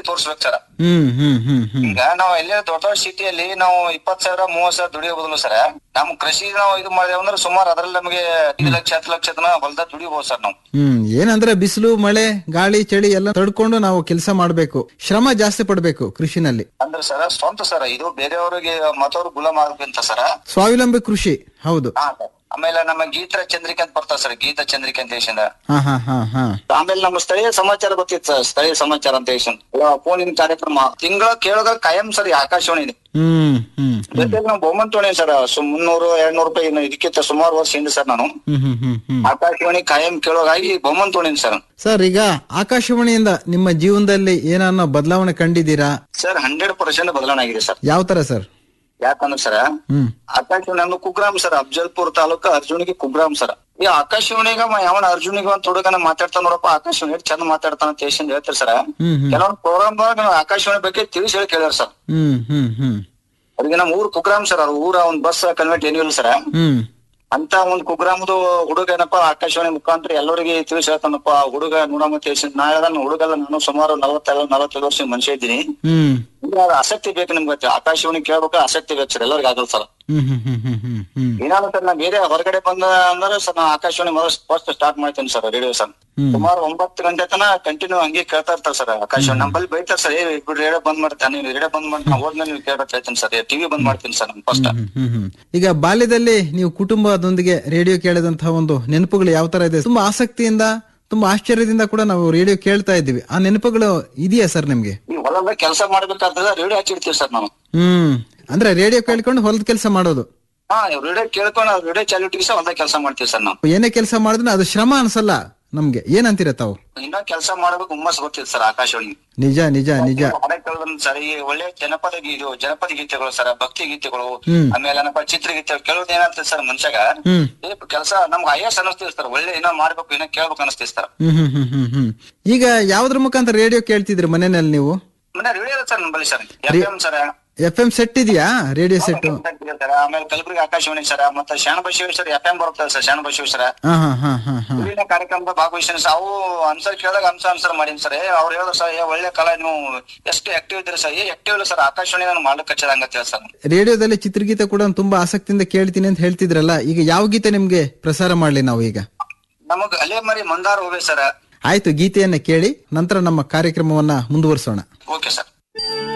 ತೋರ್ಸ್ಬೇಕು sir ಹ್ಮ್ ಹ್ಮ್ ಹ್ಮ್ ಹ್ಮ್ ಈಗ ನಾವು ಎಲ್ಲೇ ದೊಡ್ಡ ದೊಡ್ಡ ಸಿಟಿಯಲ್ಲಿ ನಾವು ಇಪ್ಪತ್ ಸಾವಿರ ಮೂವತ್ ಸಾವಿರ ದುಡಿಯೋ ಬದಲು ಸರ್ ನಮ್ ಕೃಷಿ ನಾವು ಇದು ಮಾಡಿದೇವ್ ಅಂದ್ರೆ ಸುಮಾರು ಅದ್ರಲ್ಲಿ ನಮಗೆ ಐದು ಲಕ್ಷ ಹತ್ತು ಲಕ್ಷ ತನ ಹೊಲ್ದಾಗ ದುಡಿಬಹುದು ಸರ್ ನಾವು ಹ್ಮ್ ಏನಂದ್ರೆ ಬಿಸಿಲು ಮಳೆ ಗಾಳಿ ಚಳಿ ಎಲ್ಲ ತಡ್ಕೊಂಡು ನಾವು ಕೆಲಸ ಮಾಡ್ಬೇಕು ಶ್ರಮ ಜಾಸ್ತಿ ಪಡ್ಬೇಕು ಕೃಷಿನಲ್ಲಿ ಅಂದ್ರೆ ಸರ್ ಸ್ವಂತ ಸರ್ ಇದು ಬೇರೆಯವ್ರಿಗೆ ಮತ್ತವ್ರು ಗುಲಾಮ್ ಆಗ್ಬೇಕಂತ ಸರ್ ಸ್ವಾವಲಂಬಿ ಕೃಷಿ ಹೌದು ಹಾ ಸರ್ ಆಮೇಲೆ ನಮ್ಮ ಗೀತ ಚಂದ್ರಿಕೆ ಅಂತ ಬರ್ತಾವ ಸರ್ ಗೀತ ಚಂದ್ರಿಕೆ ಅಂತ ಹೇಳಿ ಹಾ ಹಾ ಹಾ ಹಾ ಆಮೇಲೆ ನಮ್ಮ ಸ್ಥಳೀಯ ಸಮಾಚಾರ ಗೊತ್ತಿತ್ತು ಸರ್ ಸ್ಥಳೀಯ ಸಮಾಚಾರ ಅಂತ ಹೇಳಿ ಫೋನಿನ ಕಾರ್ಯಕ್ರಮ ತಿಂಗಳ ಕೇಳೋದ ಕಾಯಂ ಸರ್ ಈ ಆಕಾಶವಾಣಿ ಇದೆ. ಹ್ಮ್ ಹ್ಮ್ ಜೊತೆಲಿ ನಾವು ಬಹುಮಂತ ತೊಗೊಂಡೆ ಸರ್ ಸು ಮುನ್ನೂರು ಎರಡ್ನೂರು ರೂಪಾಯಿ ಇನ್ನು ಇದಕ್ಕಿಂತ ಸುಮಾರು ವರ್ಷ ಹಿಂದೆ ಸರ್ ನಾನು ಹ್ಮ್ ಹ್ಮ್ ಹ್ಮ್ ಹ್ಮ್ ಆಕಾಶವಾಣಿ ಕಾಯಂ ಕೇಳೋಗಾಗಿ ಬಹುಮಂತ ತೊಗೊಂಡಿನಿ ಸರ್ ಸರ್ ಈಗ ಆಕಾಶವಾಣಿಯಿಂದ ನಿಮ್ಮ ಜೀವನದಲ್ಲಿ ಏನನ್ನ ಬದಲಾವಣೆ ಕಂಡಿದ್ದೀರಾ ಸರ್ ಹಂಡ್ರೆಡ್ ಪರ್ಸೆಂಟ್ ಬದಲಾವಣೆ ಆಗಿದೆ ಸರ್ ಯಾವ ತರ ಸರ್ ಯಾಕಂದ್ರೆ ಸರ್ ಹ್ಮ್ ಆಕಾಶವಾಣಿ ನಮ್ದು ಕುಗ್ರಾಮ್ ಸರ್ ಅಫ್ಜಲ್ಪುರ್ ತಾಲೂಕು ಅರ್ಜುನಿಗೆ ಕುಗ್ರಾಮ್ ಸರ್ ಈ ಆಕಾಶವಾಣಿಗ ಯಾವನ ಅರ್ಜುನಿಗೆ ಒಂದ್ ಹುಡುಗನ ಮಾತಾಡ್ತಾನ ನೋಡಪ್ಪ ಆಕಾಶವಾಣಿ ಎಷ್ಟ್ ಚಂದ ಮಾತಾಡ್ತಾನ ಅಂತ ಹೇಳಿ ಹೇಳ್ತಾರೆ ಸರ್ ಹ್ಮ್ ಹ್ಮ್ ಕೆಲವೊಂದು ಪ್ರೋಗ್ರಾಮ್ ಆಕಾಶವಾಣಿ ಬಗ್ಗೆ ತಿಳಿಸಿ ಹೇಳಿ ಕೇಳ್ಯಾರ ಸರ್ ಹ್ಮ್ ಹ್ಮ್ ಹ್ಮ್ ಅವ್ರಿಗೆ ನಮ್ಮ ಊರ್ ಕುಗ್ರಾಮ್ ಸರ್ ಅವ್ರ ಊರ ಒಂದ್ ಬಸ್ ಕನ್ವೆಂಟ್ ಏನೂ ಇಲ್ಲ ಸರ್ ಹ್ಮ್ ಅಂತ ಒಂದ್ ಕುಗ್ರಾಮದು ಹುಡುಗ ಏನಪ್ಪ ಆಕಾಶವಾಣಿ ಮುಖಾಂತರ ಎಲ್ಲರಿಗೆ ತಿಳಿಸಿ ಹೇಳ್ತಾನಪ್ಪ ಆ ಹುಡುಗ ನೋಡಮ್ಮ ತಿಳಿಸಿ ನಾ ಹೇಳ್ದ ಹುಡುಗಲ್ಲ ನಾನು ಸುಮಾರು ನಲವತ್ತೈದು ನಲವತ್ತೈದು ವರ್ಷ ಮನುಷ್ಯ ಇದ್ದೀನಿ ಹ್ಮ್ ಈಗ ಅದು ಆಸಕ್ತಿ ಬೇಕು ನಿಮ್ಗೆ ಆಕಾಶವಾಣಿ ಕೇಳ್ಬೇಕು ಆಸಕ್ತಿ ಬೇಕು ಸರ್ ಎಲ್ಲರಿಗೂ ಆಗಲ್ಲ ಸರ್ ಹ್ಮ್ ಹ್ಮ್ ಹ್ಮ್ ಹ್ಮ್ ಹ್ಮ್ ಹ್ಮ್ ಏನಾದ್ರು ಸರ್ ನಾ ಬೇರೆ ಹೊರಗಡೆ ಬಂದ ಅಂದ್ರೆ ಸರ್ ನಾ ಆಕಾಶವಾಣಿ ಮೊದಲು ಫಸ್ಟ್ ಸ್ಟಾರ್ಟ್ ಮಾಡ್ತೀನಿ ಸರ್ ರೇಡಿಯೋ ಸರ್ ಹ್ಮ್. ಸುಮಾರು ಒಂಬತ್ತು ಗಂಟೆ ತನ ಕಂಟಿನ್ಯೂ ಹಂಗೆ ಕೇಳ್ತಾ ಇರ್ತಾರೆ ಸರ್ ಆಕಾಶವಾಣಿ ನಮ್ಮಲ್ಲಿ ಬೈತಾರೆ ಸರ್ ಏ ಬಿಡ್ರಿ ರೇಡಿಯೋ ಬಂದ್ ಮಾಡ್ತಾನೆ ನೀವು ರೇಡಿಯೋ ಬಂದ್ ಮಾಡಿ ನಾ ಹೋದ್ಮೇಲೆ ನೀವು ಕೇಳ್ಬೇಕು ಹೇಳ್ತೀನಿ ಸರ್ ಟಿವಿ ಬಂದ್ ಮಾಡ್ತೀನಿ ಸರ್ ಫಸ್ಟ್ ಹ್ಮ್, ಹ್ಮ್, ಹ್ಮ್. ಈಗ ಬಾಲ್ಯದಲ್ಲಿ ನೀವು ಕುಟುಂಬದೊಂದಿಗೆ ರೇಡಿಯೋ ಕೇಳಿದಂತಹ ಒಂದು ನೆನಪುಗಳು ಯಾವ ತರ ಇದೆ ತುಂಬಾ ಆಸಕ್ತಿಯಿಂದ ತುಂಬಾ ಆಶ್ಚರ್ಯದಿಂದ ಕೂಡ ನಾವು ರೇಡಿಯೋ ಕೇಳ್ತಾ ಇದ್ದೀವಿ ಆ ನೆನಪುಗಳು ಇದೆಯಾ ಸರ್ ನಿಮ್ಗೆ ಈ ಹೊಲದಾಗ ಕೆಲಸ ಮಾಡ್ಬೇಕಾದ್ರೆ ರೇಡಿಯೋ ಹಚ್ಚಿಡ್ತೀವಿ ಸರ್ ನಾವು ಹ್ಮ್ ಅಂದ್ರೆ ರೇಡಿಯೋ ಕೇಳ್ಕೊಂಡು ಹೊಲದ ಕೆಲಸ ಮಾಡೋದು ಹಾ ರೇಡಿಯೋ ಕೇಳ್ಕೊಂಡು ರೇಡಿಯೋ ಚಾಲು ಇಟ್ಟಿಗೆ ಸರ್ ಹೊಲದಾಗ ಕೆಲಸ ಮಾಡ್ತೀವಿ ಸರ್ ನಾವು ಏನೇ ಕೆಲಸ ಮಾಡಿದ್ರೆ ಅದು ಶ್ರಮ ಅನ್ಸಲ್ಲ ನಮ್ಗೆ ಏನಂತೀರ ತಾವು ಇನ್ನೂ ಕೆಲಸ ಮಾಡ್ಬೇಕು ಹುಮ್ಮಸ್ ಗೊತ್ತಿತ್ತು ಸರ್ ಆಕಾಶವಾಣಿ ನಿಜ ನಿಜ ನಿಜ ಹಾಡ ಕೇಳೋದ್ರಿಂದ ಸರ್ ಈ ಒಳ್ಳೆ ಜನಪದ ಗೀತೆ ಜನಪದ ಗೀತೆಗಳು ಸರ್ ಭಕ್ತಿ ಗೀತೆಗಳು ಹ್ಮ್. ಆಮೇಲೆ ಏನಪ್ಪ ಚಿತ್ರಗೀತೆ ಕೇಳೋದು ಏನಾಗ್ತದೆ ಸರ್ ಮನುಷ್ಯಾಗ ಹ್ಮ್ ಏ ಕೆಲಸ ನಮ್ಗೆ ಐಎಸ್ ಅನಿಸ್ತೀವಿ ಸರ್ ಒಳ್ಳೆ ಏನೋ ಮಾಡ್ಬೇಕು ಏನೋ ಕೇಳ್ಬೇಕು ಅನಿಸ್ತೀವಿ ಸರ್ ಹ್ಮ್ ಹ್ಮ್ ಹ್ಮ್ ಹ್ಮ್ ಹ್ಮ್ ಈಗ ಯಾವ್ದ್ರ ಮುಖಾಂತರ ರೇಡಿಯೋ ಕೇಳ್ತಿದ್ರಿ ಮನೆಯಲ್ಲಿ ನೀವು ಮನೆ ರೇಡಿಯೋ ಸರ್ ನಮ್ಮಲ್ಲಿ sir F M sir F M set ಇದೆಯಾ ರೇಡಿಯೋ ಸೆಟ್ ಸರ್ ಆಮೇಲೆ ಕಲಬುರಗಿ ಆಕಾಶವಾಣಿ ಸರ್ ಮತ್ತೆ ಶಾಣ ಬಸವೇಶ್ವರ ಎಫ್ ಎಂ ಬರುತ್ತೆ ಸರ್ ಶಾಣ ಬಸವೇಶ್ವರ ಹಾ ಹಾ ಹಾ ಹಾ ಹಾ ಇಲ್ಲಿನ ಕಾರ್ಯಕ್ರಮದ ಭಾಗವಹಿಸಿನ ಸರ್ ಅವು ಆನ್ಸರ್ ಕೇಳಿದಾಗ ಅಂಶ ಆನ್ಸರ್ ಮಾಡೀನಿ ಸರ್ ಅವ್ರು ಹೇಳಿದ್ರು ಸರ್ ಏ ಒಳ್ಳೆ ಕಲಾ ನೀವು ಎಷ್ಟು ಆಕ್ಟಿವ್ ಇದ್ದೀರಿ ಸರ್ ಏ ಆಕ್ಟಿವ್ ಇಲ್ಲ ಸರ್ ಆಕಾಶವಾಣಿ ನಾನು ಮಾಡ್ಲಿಕ್ಕೆ ಹಚ್ಚದಂಗ ಹೇಳಿ ಸರ್ ರೇಡಿಯೋದಲ್ಲಿ ಚಿತ್ರಗೀತೆ ಕೂಡ ತುಂಬಾ ಆಸಕ್ತಿಯಿಂದ ಕೇಳ್ತೀನಿ ಅಂತ ಹೇಳ್ತಿದ್ರಲ್ಲ ಈಗ ಯಾವ ಗೀತೆ ನಿಮ್ಗೆ ಪ್ರಸಾರ ಮಾಡ್ಲಿ ನಾವು ಈಗ ನಮಗ್ ಅಲೆ ಮರಿ ಮಂದಾರ ಹೋಗ್ಬೇಕು ಸರ್ ಆಯ್ತು ಗೀತೆಯನ್ನ ಕೇಳಿ ನಂತರ ನಮ್ಮ ಕಾರ್ಯಕ್ರಮವನ್ನ ಮುಂದುವರಿಸೋಣ ಓಕೆ ಸರ್